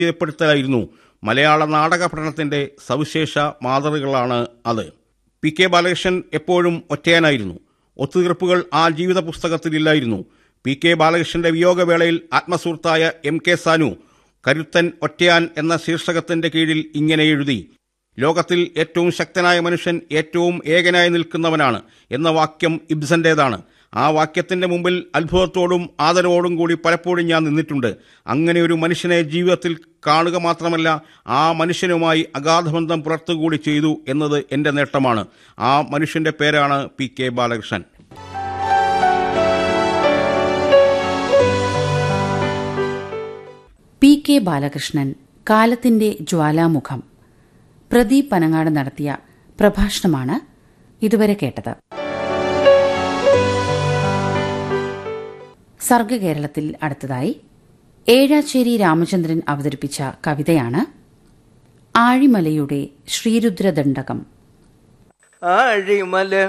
പരിചയപ്പെടുത്തലായിരുന്നു മലയാള നാടക പഠനത്തിന്റെ സവിശേഷ മാതൃകളാണ് അത് പി കെ ബാലകൃഷ്ണൻ എപ്പോഴും ഒറ്റയാനായിരുന്നു ഒത്തുതീർപ്പുകൾ ആ ജീവിത പുസ്തകത്തിലില്ലായിരുന്നു പി കെ ബാലകൃഷ്ണന്റെ വിയോഗവേളയിൽ ആത്മസുഹൃത്തായ എം കെ സാനു കരുത്തൻ ഒറ്റയാൻ എന്ന ശീർഷകത്തിന്റെ കീഴിൽ ഇങ്ങനെ എഴുതി ലോകത്തിൽ ഏറ്റവും ശക്തനായ മനുഷ്യൻ ഏറ്റവും ഏകനായി നിൽക്കുന്നവനാണ് എന്ന വാക്യം ഇബ്സന്റേതാണ് ആ വാക്യത്തിന്റെ മുമ്പിൽ അത്ഭുതത്തോടും ആദരവോടും കൂടി പലപ്പോഴും ഞാൻ നിന്നിട്ടുണ്ട് അങ്ങനെ ഒരു മനുഷ്യനെ ജീവിതത്തിൽ കാണുക മാത്രമല്ല ആ മനുഷ്യനുമായി അഗാധബന്ധം പുലർത്തുകൂടി ചെയ്തു എന്നത് എന്റെ നേട്ടമാണ് ആ മനുഷ്യന്റെ പേരാണ് P K Balakrishnan P K Balakrishnan കാലത്തിന്റെ ജ്വാലാമുഖം പ്രദീപ് പനങ്ങാട് നടത്തിയ പ്രഭാഷണമാണ് ഇതുവരെ കേട്ടത് സർഗകേരളത്തിൽ അടുത്തതായി ഏഴാച്ചേരി രാമചന്ദ്രൻ അവതരിപ്പിച്ച കവിതയാണ് ആഴിമലയുടെ ശ്രീരുദ്രദണ്ഡകം ആഴിമല